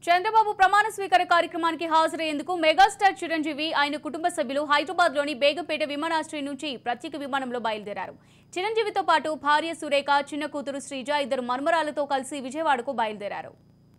చంద్రబాబు ప్రమాణ స్వీకార కార్యక్రమానికి హాజరయ్యేందుకు మెగాస్టార్ చిరంజీవి ఆయన కుటుంబ సభ్యులు హైదరాబాద్ లోని బేగంపేట విమానాశ్రయం నుంచి ప్రత్యేక విమానంలో బయలుదేరారు చిరంజీవితో పాటు భార్య సురేఖ చిన్న కూతురు శ్రీజ ఇద్దరు మన్మరాలతో కలిసి విజయవాడకు బయలుదేరారు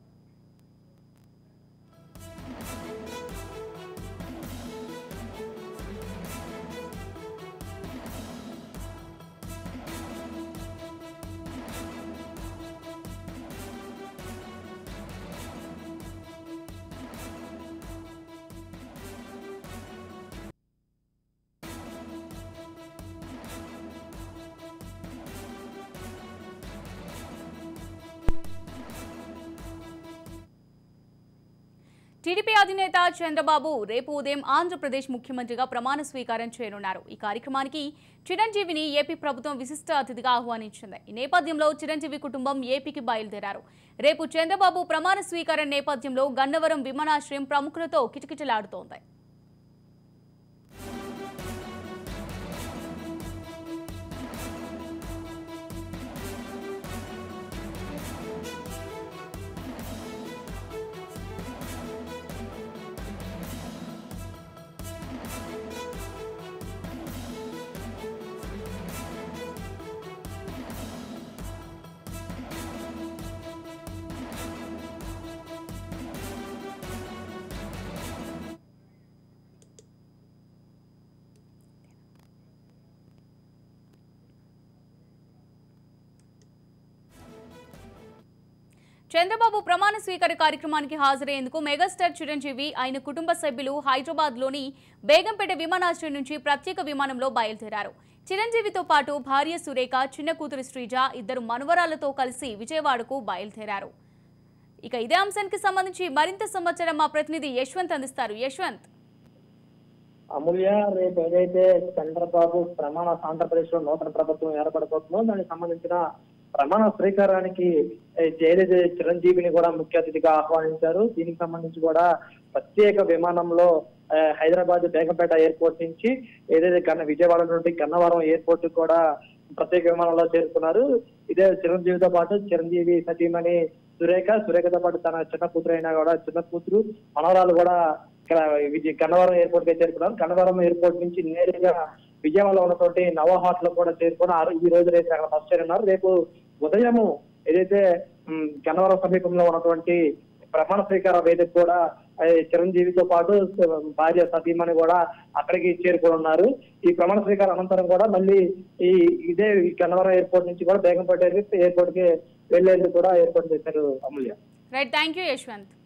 టీడీపీ అధినేత చంద్రబాబు రేపు ఉదయం ఆంధ్రప్రదేశ్ ముఖ్యమంత్రిగా ప్రమాణ స్వీకారం చేయనున్నారు ఈ కార్యక్రమానికి చిరంజీవిని ఏపీ ప్రభుత్వం విశిష్ట అతిథిగా ఆహ్వానించింది ఈ నేపథ్యంలో చిరంజీవి కుటుంబం ఏపీకి బయలుదేరారు రేపు చంద్రబాబు ప్రమాణ స్వీకారం నేపథ్యంలో గన్నవరం విమానాశ్రయం ప్రముఖులతో కిటకిటలాడుతోంది చంద్రబాబు ప్రమాణ స్వీకార కార్యక్రమానికి హాజరయ్యేందుకు మెగాస్టార్ చిరంజీవి ఆయన కుటుంబ సభ్యులు హైదరాబాద్ లోని బేగంపేట విమానాశ్రయం నుంచి ప్రత్యేక విమానంలో బయలుదేరారు చిరంజీవితో పాటు భార్య సురేఖ చిన్న కూతురు శ్రీజ ఇద్దరు మనవరాలతో కలిసి విజయవాడకు బయలుదేరారు ఇక ఇదే అంశానికి సంబంధించి మరింత సమాచారం మా ప్రతినిధి యశ్వంత్ అందిస్తారు యశ్వంత్ అమూల్య రేపు ఏదైతే చంద్రబాబు ప్రమాణ ఆంధ్రప్రదేశ్ లో నూతన ప్రభుత్వం ఏర్పడబోతుందో దానికి సంబంధించిన ప్రమాణ స్వీకారానికి ఏ, ఏదైతే చిరంజీవిని కూడా ముఖ్య అతిథిగా ఆహ్వానించారు దీనికి సంబంధించి కూడా ప్రత్యేక విమానంలో ఆ, హైదరాబాద్ బేగంపేట ఎయిర్పోర్ట్ నుంచి ఏదైతే కన్న విజయవాడ నుండి గన్నవరం ఎయిర్పోర్ట్ కూడా ప్రత్యేక విమానంలో చేరుకున్నారు ఇదే చిరంజీవితో పాటు చిరంజీవి సతీమణి సురేఖ సురేఖతో పాటు తన చిన్న కూతురు అయినా కూడా చిన్న కూతురు మనవరాలు కూడా ఇక్కడ విజయ గన్నవరం ఎయిర్పోర్ట్ కి చేరుకున్నారు గన్నవరం ఎయిర్పోర్ట్ నుంచి నేరుగా విజయవాడలో ఉన్నటువంటి నవ హాట్ కూడా చేరుకుని ఆ రో- ఈ రోజు రేపు అక్కడ బస్ చేరున్నారు రేపు ఉదయము ఏదైతే ఉమ్, గన్నవరం సమీపంలో ఉన్నటువంటి ప్రమాణ స్వీకార వేదిక కూడా ఆ, చిరంజీవితో పాటు భార్య సతీమణి కూడా అక్కడికి చేరుకోనున్నారు ఈ ప్రమాణ స్వీకారం అనంతరం కూడా మళ్ళీ ఈ ఇదే ఈ గన్నవరం ఎయిర్పోర్ట్ నుంచి కూడా బేగంపేట ఎయిర్పోర్ట్ కి వెళ్లేందుకు కూడా ఏర్పాటు చేశారు Amulya right thank you Yashwant